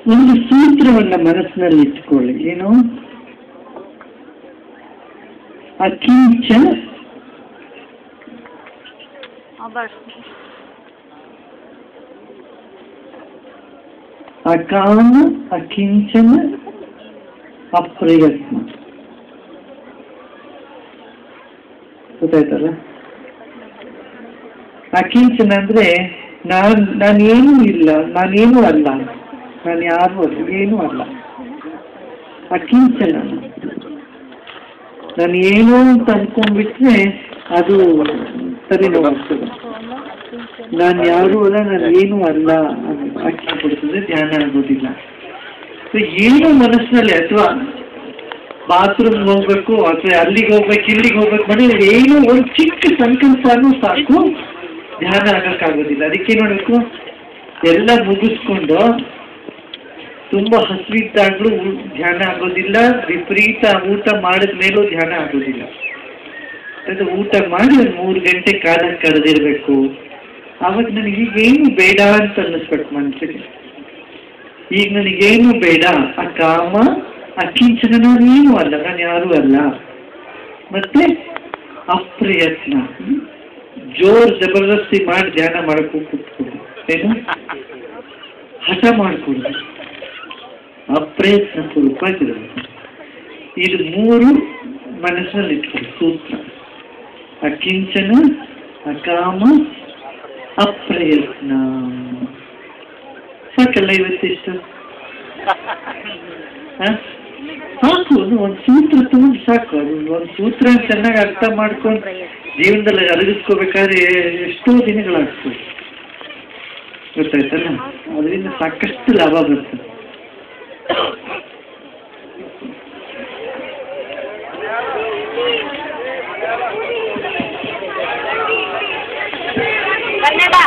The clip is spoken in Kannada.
ಒಂದು ಸೂತ್ರವನ್ನ ಮನಸ್ಸಿನಲ್ಲಿ ಇಟ್ಕೊಳ್ಳಿ ಏನು ಅಕಿಂಚ আবার ಅಕಾಮ ಅಕಿಂಚನ ಅಪ್ರಯತ್ನ ಗೊತ್ತಾಯ್ತಲ್ಲ ಅಕಿಂಚನ ಅಂದ್ರೆ ನಾನ್ ನಾನೇನೂ ಇಲ್ಲ ನಾನೇನೂ ಅಲ್ಲ ನಾನು ಯಾರು ಅಲ್ಲ ಏನೂ ಅಲ್ಲ ಅಕಿಂಚನ ನಾನು ಏನು ಅಂತ ಅನ್ಕೊಂಡ್ಬಿಟ್ರೆ ಅದು ಸರಿ ಹೋಗ್ತದೆ ನಾನು ಯಾರು ಅಲ್ಲ ನಾನು ಏನೂ ಅಲ್ಲ ಅಕ್ಕಿ ಕೊಡ್ತದೆ ಧ್ಯಾನ ಆಗೋದಿಲ್ಲ ಸೊ ಏನು ಮನಸ್ಸಿನಲ್ಲಿ ಅಥವಾ ಬಾತ್ರೂಮ್ ಹೋಗ್ಬೇಕು ಅಥವಾ ಅಲ್ಲಿಗೆ ಹೋಗ್ಬೇಕು ಇಲ್ಲಿಗೆ ಹೋಗ್ಬೇಕು ಮನೇಲಿ ಏನು ಒಂದು ಚಿಕ್ಕ ಸಂಕಲ್ಪನೂ ಸಾಕು ಧ್ಯಾನ ಆಗಕ್ಕಾಗೋದಿಲ್ಲ ಅದಕ್ಕೆ ನೋಡ್ಬೇಕು ಎಲ್ಲ ಮುಗಿಸ್ಕೊಂಡು ತುಂಬಾ ಹಸಿವಿದ್ದಾಗ್ಲೂ ಊ- ಧ್ಯಾನ ಆಗೋದಿಲ್ಲ ವಿಪರೀತ ಊಟ ಮಾಡಿದ ಮೇಲೂ ಧ್ಯಾನ ಆಗೋದಿಲ್ಲ ಅದು ಊಟ ಮಾಡಿ ಒಂದು ಮೂರು ಗಂಟೆ ಕಾಲ ಕಳೆದಿರ್ಬೇಕು ಆವಾಗ ನನಗೆ ಈಗೇನು ಬೇಡ ಅಂತ ಅನ್ನಿಸ್ಬೇಕು ಮನಸ್ಸಿಗೆ ಈಗ ನನಗೇನು ಬೇಡ ಆ ಕಾಮ ಆ ಕಿಂಚನ ನಾನೇನು ಅಲ್ಲ ನಾನು ಯಾರೂ ಅಲ್ಲ ಮತ್ತೆ ಅಪ್ರಯತ್ನ ಹ್ಮ್? ಜೋರ್ ಜಬರ್ದಸ್ತಿ ಮಾಡಿ ಧ್ಯಾನ ಮಾಡಕ್ಕೂ ಕೂತ್ಕೊಂಡು ಏನು ಹಠ ಮಾಡ್ಕೊಂಡು ಅಪ್ರಯತ್ನ ಪೂರ್ವಕವಾಗಿರಬೇಕು ಇದು ಮೂರು ಮನಸ್ಸಿನಲ್ಲಿ ಇಟ್ಕೊಳ್ಳಿ ಸೂತ್ರ ಅಕಿಂಚನ ಅಕಾಮ ಅಪ್ರಯತ್ನ ಸಾಕಲ್ಲ ಇವತ್ತಿಷ್ಟು ಹ? ಸಾಕು ಅದು ಒಂದು ಸೂತ್ರ ತಗೊಂಡು ಸಾಕು ಅದು ಒಂದು ಸೂತ್ರ ಚೆನ್ನಾಗಿ ಅರ್ಥ ಮಾಡ್ಕೊಂಡು ಜೀವನದಲ್ಲಿ ಅರಗಿಸ್ಕೋಬೇಕಾದ್ರೆ ಎಷ್ಟೋ ದಿನಗಳಾಗ್ತದೆ ಗೊತ್ತಾಯ್ತಲ್ಲ ಅದರಿಂದ ಸಾಕಷ್ಟು ಲಾಭ ಬರ್ತದೆ